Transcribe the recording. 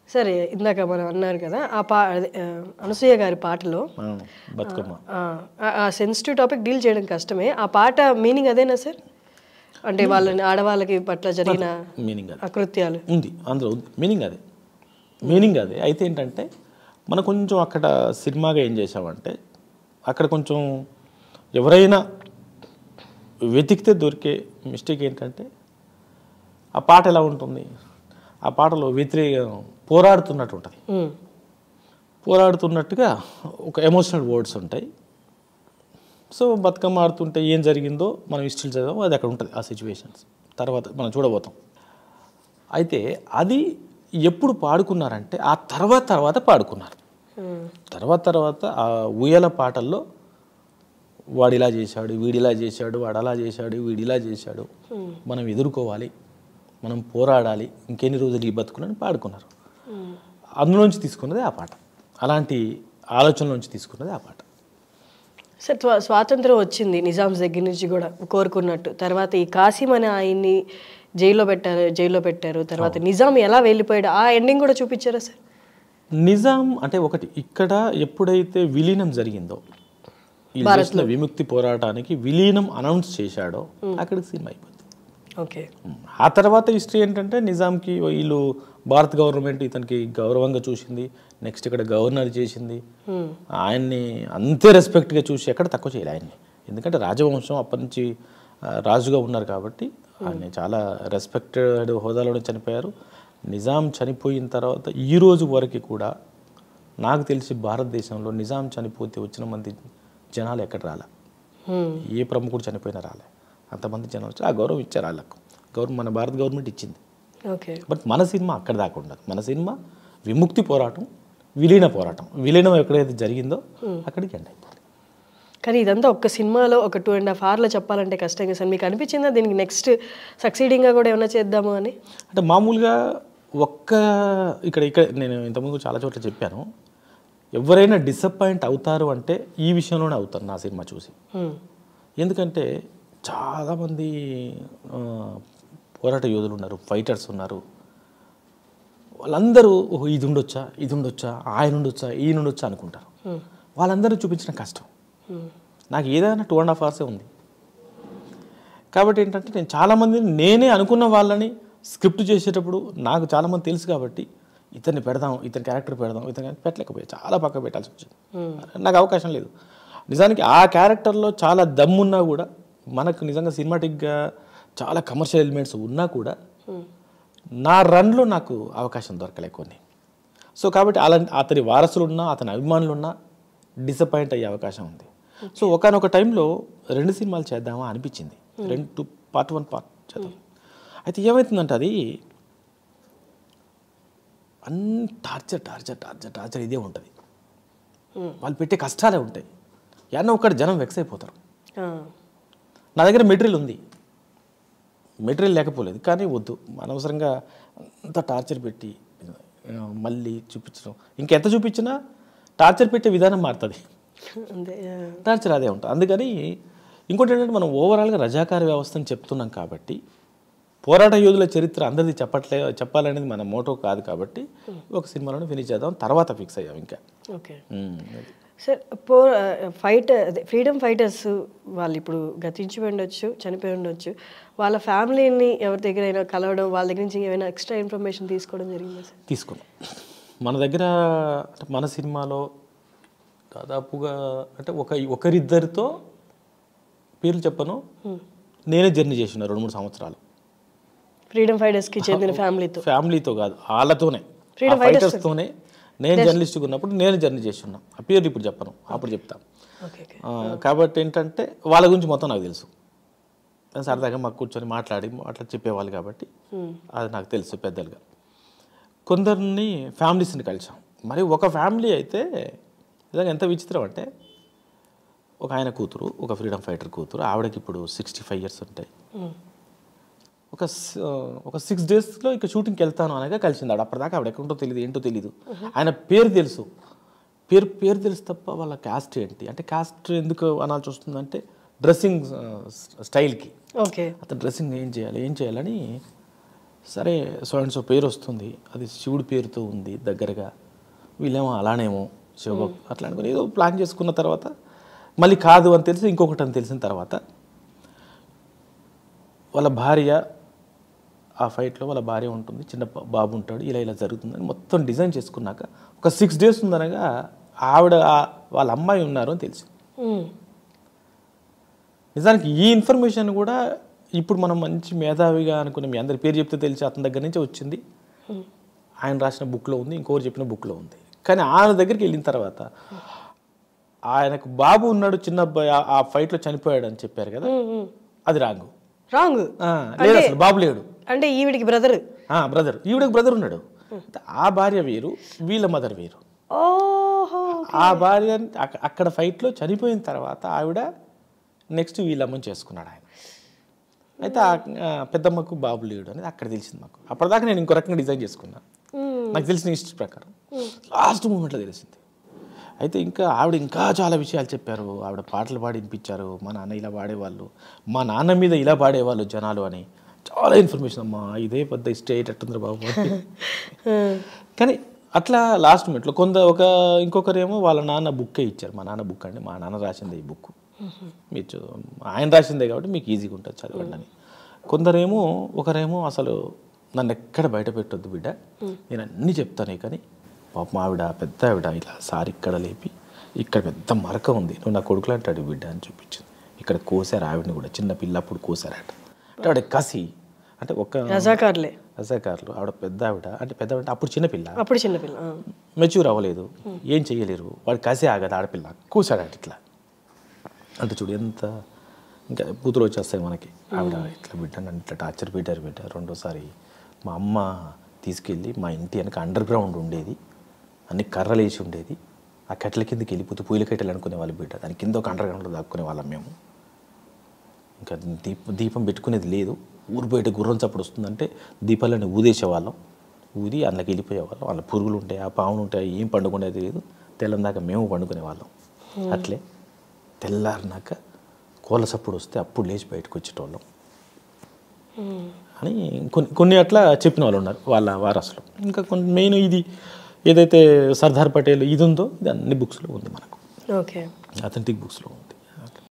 సరే ఇందాక మనం అన్నారు కదా ఆ పా అదే, ఆ, అనసూయ గారి పాటలో ఆ, బతుకమ్మ ఆ- ఆ సెన్సిటివ్ టాపిక్ డీల్ చేయడం కష్టమే ఆ పాట మీనింగ్ అదేనా సార్ అంటే వాళ్ళని ఆడవాళ్ళకి పట్ల జరిగిన మీనింగ్ అది అకృత్యాలు ఉంది అందులో ఉంది మీనింగ్ అదే మీనింగ్ అదే అయితే ఏంటంటే మనం కొంచెం అక్కడ సినిమాగా ఏం చేసామంటే అక్కడ కొంచెం ఎవరైనా వెతికితే దొరికే మిస్టేక్ ఏంటంటే ఆ పాట ఎలా ఉంటుంది ఆ పాటలో వ్యతిరేక పోరాడుతున్నట్టు ఉంటుంది ఉమ్, పోరాడుతున్నట్టుగా ఒక ఎమోషనల్ వర్డ్స్ ఉంటాయి సో బతుకమ్మ ఆడుతుంటే ఏం జరిగిందో మనం హిస్టరీ చదివాం అది అక్కడ ఉంటుంది ఆ సిచ్యువేషన్స్ తర్వాత మనం చూడబోతాం అయితే అది ఎప్పుడు పాడుకున్నారంటే ఆ తర్వాత తర్వాత పాడుకున్నారు ఉమ్, తర్వాత తర్వాత ఆ ఊయల పాటల్లో వాడు ఇలా చేశాడు వీడు ఇలా చేశాడు వాడు అలా చేశాడు వీడు ఇలా చేశాడు మనం ఎదుర్కోవాలి మనం పోరాడాలి ఇంకెన్ని రోజులు ఈ బతుకులని పాడుకున్నారు ఉమ్, అందులోంచి తీసుకున్నది ఆ పాట అలాంటి ఆలోచనలోంచి తీసుకున్నది ఆ పాట సార్ స్వా- స్వాతంత్రం వచ్చింది నిజామ్స్ దగ్గర నుంచి కూడా కోరుకున్నట్టు తర్వాత ఈ కాసిం అనే ఆయన్ని జైల్లో పెట్టారు జైల్లో పెట్టారు తర్వాత నిజాం ఎలా వెళ్ళిపోయాడు ఆ ఎండింగ్ కూడా చూపించారా సార్ నిజాం అంటే ఒకటి ఇక్కడ ఎప్పుడైతే విలీనం జరిగిందో ఈ దేశంలో విముక్తి పోరాటానికి విలీనం అనౌన్స్ చేశాడో అక్కడికి సినిమా అయిపోయింది ఓకే ఆ తర్వాత హిస్టరీ ఏంటంటే నిజాంకి వీళ్ళు భారత గవర్నమెంట్ ఇతనికి గౌరవంగా చూసింది నెక్స్ట్ ఇక్కడ గవర్నర్ చేసింది ఆయన్ని అంతే రెస్పెక్ట్గా చూసి ఎక్కడ తక్కువ చేయలే ఆయన్ని ఎందుకంటే రాజవంశం అప్పటి నుంచి ఆ, రాజుగా ఉన్నారు కాబట్టి ఆయన చాలా రెస్పెక్టెడ్ హోదాలోనే చనిపోయారు నిజాం చనిపోయిన తర్వాత ఈ రోజు వరకు కూడా నాకు తెలిసి భారతదేశంలో నిజాం చనిపోతే వచ్చిన మంది జనాలు ఎక్కడ రాలే ఉమ్, ఏ ప్రముఖుడు చనిపోయినా రాలే అంతమంది జనాలు వచ్చి ఆ గౌరవం ఇచ్చారు వాళ్ళకు గౌరవం మన భారత గవర్నమెంట్ ఇచ్చింది ఓకే బట్ మన సినిమా అక్కడ దాకా ఉండదు మన సినిమా విముక్తి పోరాటం విలీన పోరాటం విలీనం ఎక్కడైతే జరిగిందో అక్కడికి ఎండ్ అయిపోయింది కానీ ఇదంతా ఒక్క సినిమాలో ఒక టూ అండ్ హాఫ్ అవర్లో చెప్పాలంటే కష్టంగా సార్ మీకు అనిపించిందా దీనికి నెక్స్ట్ సక్సీడింగ్గా కూడా ఏమైనా చేద్దాము అని అంటే మామూలుగా ఒక్క ఇక్కడ ఇక్కడ నేను ఇంతకుముందు చాలా చోట్ల చెప్పాను ఎవరైనా డిసప్పాయింట్ అవుతారు అంటే ఈ విషయంలోనే అవుతారు నా సినిమా చూసి ఉమ్, ఎందుకంటే చాలామంది ఆ, పోరాట యోధులు ఉన్నారు ఫైటర్స్ ఉన్నారు వాళ్ళందరూ ఓహో ఇది ఉండొచ్చా ఇది ఉండొచ్చా ఆయన ఉండొచ్చా ఈయన ఉండొచ్చా అనుకుంటారు వాళ్ళందరూ చూపించిన కష్టం ఉమ్, నాకు ఏదైనా టూ అండ్ హాఫ్ అవర్సే ఉంది కాబట్టి ఏంటంటే నేను చాలామందిని నేనే అనుకున్న వాళ్ళని స్క్రిప్ట్ చేసేటప్పుడు నాకు చాలామంది తెలుసు కాబట్టి ఇతన్ని పెడదాం ఇతని క్యారెక్టర్ పెడదాం ఇతని పెట్టలేకపోయా చాలా పక్క పెట్టాల్సి వచ్చింది నాకు అవకాశం లేదు నిజానికి ఆ క్యారెక్టర్లో చాలా దమ్మున్నా కూడా మనకు నిజంగా సినిమాటిక్గా చాలా కమర్షియల్ ఎలిమెంట్స్ ఉన్నా కూడా నా రన్లో నాకు అవకాశం దొరకలే కొన్ని సో కాబట్టి అలా అతని వారసులు ఉన్నా అతని అభిమానులు ఉన్నా డిసప్పాయింట్ అయ్యే అవకాశం ఉంది సో ఒకనొక టైంలో రెండు సినిమాలు చేద్దామా అనిపించింది రెండు టూ పార్ట్ వన్ పార్ట్ చేద్దాం అయితే ఏమవుతుందంటే అది అన్ని టార్చర్ టార్చర్ టార్చర్ టార్చర్ ఇదే ఉంటుంది వాళ్ళు పెట్టే కష్టాలే ఉంటాయి ఎన్నో ఒక్కటి జనం వెక్స్ అయిపోతారు ఆ, నా దగ్గర మెటీరియల్ ఉంది మెటీరియల్ లేకపోలేదు కానీ వద్దు అనవసరంగా అంత టార్చర్ పెట్టి ఆ, మళ్ళీ చూపించడం ఇంకెంత చూపించినా టార్చర్ పెట్టే విధానం మారుతుంది అంతే ఆ, టార్చర్ అదే ఉంటుంది అందుకని ఇంకోటి ఏంటంటే మనం ఓవరాల్గా రజాకార వ్యవస్థని చెప్తున్నాం కాబట్టి పోరాట యోధుల చరిత్ర అందరిది చెప్పట్లే చెప్పాలనేది మన మోటో కాదు కాబట్టి ఒక సినిమాలోనే ఫినిష్ చేద్దాం తర్వాత ఫిక్స్ అయ్యాం ఇంకా ఓకే ఉమ్, అది. సార్ పో ఫైట్ అదే ఫ్రీడమ్ ఫైటర్స్ వాళ్ళు ఇప్పుడు గతించి ఉండొచ్చు చనిపోయి ఉండొచ్చు వాళ్ళ ఫ్యామిలీని ఎవరి దగ్గరైనా కలవడం వాళ్ళ దగ్గర నుంచి ఏమైనా ఎక్స్ట్రా ఇన్ఫర్మేషన్ తీసుకోవడం జరిగిందా సార్ తీసుకున్నాం మన దగ్గర అంటే మన సినిమాలో దాదాపుగా అంటే ఒక ఒకరిద్దరితో పేర్లు చెప్పను నేనే జర్నీ చేసిన రెండు మూడు సంవత్సరాలు ఫ్రీడమ్ ఫైటర్స్కి చెందిన ఫ్యామిలీతో ఫ్యామిలీతో కాదు వాళ్ళతోనే Freedom ఫైటర్స్తోనే నేను జర్నలిస్ట్గా ఉన్నప్పుడు నేను జర్నీ చేసి ఉన్నా ఆ పేర్లు ఇప్పుడు చెప్పను అప్పుడు చెప్తాను ఓకే ఓకే ఆ, కాబట్టి ఏంటంటే వాళ్ళ గురించి మొత్తం నాకు తెలుసు నేను సరదాగా మాకు కూర్చొని మాట్లాడి అట్లా చెప్పేవాళ్ళు కాబట్టి అది నాకు తెలుసు పెద్దలుగా కొందరిని ఫ్యామిలీస్ని కలిసాం మరి ఒక ఫ్యామిలీ అయితే నిజంగా ఎంత విచిత్రం అంటే ఒక ఆయన కూతురు ఒక ఫ్రీడమ్ ఫైటర్ కూతురు ఆవిడకి ఇప్పుడు సిక్స్టీ ఫైవ్ ఇయర్స్ ఉంటాయి ఒక స్- ఒక సిక్స్ డేస్లో ఇక షూటింగ్కి వెళ్తాను అనగా కలిసింది ఆవిడ అప్పటిదాకా ఆవిడ ఎక్కడుంటో తెలియదు ఏంటో తెలియదు ఆయన పేరు తెలుసు పేరు పేరు తెలుసు తప్ప వాళ్ళ క్యాస్ట్ ఏంటి అంటే క్యాస్ట్ ఎందుకు అనాల్సి వస్తుందంటే డ్రెస్సింగ్ స్టైల్కి ఓకే అతను డ్రెస్సింగ్ ఏం చేయాలి ఏం చేయాలని సరే సో అండ్ సో పేరు వస్తుంది అది శివుడి పేరుతో ఉంది దగ్గరగా వీళ్ళేమో అలానేమో శివభక్తు అట్లా అనుకుని ఏదో ప్లాన్ చేసుకున్న తర్వాత మళ్ళీ కాదు అని తెలిసి ఇంకొకటి అని తెలిసిన తర్వాత వాళ్ళ భార్య ఆ ఫైట్లో వాళ్ళ భార్య ఉంటుంది చిన్న బా- బాబు ఉంటాడు ఇలా ఇలా జరుగుతుందని మొత్తం డిజైన్ చేసుకున్నాక ఒక సిక్స్ డేస్ ఉందనగా ఆవిడ ఆ- వాళ్ళ అమ్మాయి ఉన్నారు అని తెలిసింది ఉమ్. నిజానికి ఈ ఇన్ఫర్మేషన్ కూడా ఇప్పుడు మనం మంచి మేధావిగా అనుకునే మీ అందరి పేరు చెప్తే తెలిసి అతని దగ్గర నుంచే వచ్చింది ఆయన రాసిన బుక్లో ఉంది ఇంకొకరు చెప్పిన బుక్లో ఉంది కానీ ఆయన దగ్గరికి వెళ్ళిన తర్వాత ఆయనకు బాబు ఉన్నాడు చిన్న అబ్బాయి ఆ- ఆ ఫైట్లో చనిపోయాడు అని చెప్పారు కదా ఉమ్, ఉమ్. అది రాంగు రాంగ్ ఆ, లేదు అసలు బాబు లేడు అంటే ఈవిడికి బ్రదర్ బ్రదర్ ఈవిడకి బ్రదర్ ఉన్నాడు ఆ భార్య వేరు వీళ్ళ మదర్ వేరు ఓహో ఆ భార్య అక్క- అక్కడ ఫైట్లో చనిపోయిన తర్వాత ఆవిడ నెక్స్ట్ వీళ్ళమ్మని చేసుకున్నాడు ఆయన అయితే ఆ- ఆ పెద్దమ్మకు బాబు లేడు అనేది అక్కడ తెలిసింది మాకు అప్పటిదాకా నేను ఇంకో రకంగా డిజైన్ చేసుకున్నా నాకు తెలిసిన హిస్టరీ ప్రకారం లాస్ట్ మూమెంట్లో తెలిసింది అయితే ఇంకా ఆవిడ ఇంకా చాలా విషయాలు చెప్పారు ఆవిడ పాటలు పాడి వినిపించారు మా నాన్న ఇలా పాడేవాళ్ళు మా నాన్న మీద ఇలా పాడేవాళ్ళు జనాలు అని చాలా ఇన్ఫర్మేషన్ అమ్మా ఇదే పెద్ద స్టేట్ ఎట్టుంది బాబు అని. కానీ అట్లా లాస్ట్ మినిట్లో కొంత ఒక ఇంకొకరేమో వాళ్ళ నాన్న బుక్కే ఇచ్చారు మా నాన్న బుక్ అండి మా నాన్న రాసిందే ఈ బుక్ మీరు చూ- ఆయన రాసిందే కాబట్టి మీకు ఈజీగా ఉంటుంది చదవండి అని కొందరేమో ఒకరేమో అసలు నన్ను ఎక్కడ బయట పెట్టొద్దు బిడ్డ నేను అన్నీ చెప్తానే కానీ పాపం ఆవిడ పెద్ద ఆవిడ ఇలా సారి ఇక్కడ లేపి ఇక్కడ పెద్ద మరక ఉంది నువ్వు నా కొడుకులు అంటాడు బిడ్డ అని చూపించింది ఇక్కడ కోసారు ఆవిడని కూడా చిన్న పిల్లప్పుడు కోసారట అంటే ఆవిడ కసి అంటే ఒక రజాకార్లే రజాకారులు ఆవిడ పెద్ద ఆవిడ అంటే పెద్ద ఆవిడ అప్పుడు చిన్నపిల్ల అప్పుడు చిన్నపిల్ల ఆ. మెచ్యూర్ అవ్వలేదు ఏం చెయ్యలేరు వాడు కసి ఆగదు ఆడపిల్ల కూసాడు అటు ఇట్లా అంటే చూడు ఎంత ఇంకా కూతురు వచ్చేస్తాయి మనకి ఆవిడ ఇట్లా బిడ్డ నన్ను ఇట్లా టార్చర్ పెట్టారు బిడ్డ రెండోసారి మా అమ్మ తీసుకెళ్ళి మా ఇంటి వెనక అండర్ గ్రౌండ్ ఉండేది అన్ని కర్రలు వేసి ఉండేది ఆ కట్టెల కిందకి వెళ్ళిపోతే పూల కట్టెలు అనుకునే వాళ్ళు బిడ్డ దాని కింద ఒక అండర్ గ్రౌండ్లో దాక్కునే వాళ్ళం మేము ఇంకా దీప దీపం పెట్టుకునేది లేదు ఊరు బయట గుర్రం చప్పుడు వస్తుందంటే దీపాలని ఊదేసేవాళ్ళం ఊది అందులోకి వెళ్ళిపోయేవాళ్ళం వాళ్ళ పురుగులు ఉంటాయి ఆ పాములు ఉంటాయి ఏం పండుకునేది లేదు తెల్లం దాకా మేము పండుకునే వాళ్ళం అట్లే తెల్లారినాక కోళ్ళ చప్పుడు వస్తే అప్పుడు లేచి బయటకు వచ్చేటోళ్ళం అని కొన్ని కొన్ని అట్లా చెప్పిన వాళ్ళు ఉన్నారు వాళ్ళ వారసులు ఇంకా కొన్ని మెయిన్ ఇది ఏదైతే సర్దార్ పటేల్ ఇది ఉందో ఇది అన్ని బుక్స్లో ఉంది మనకు ఓకే అథెంటిక్ బుక్స్లో ఉంది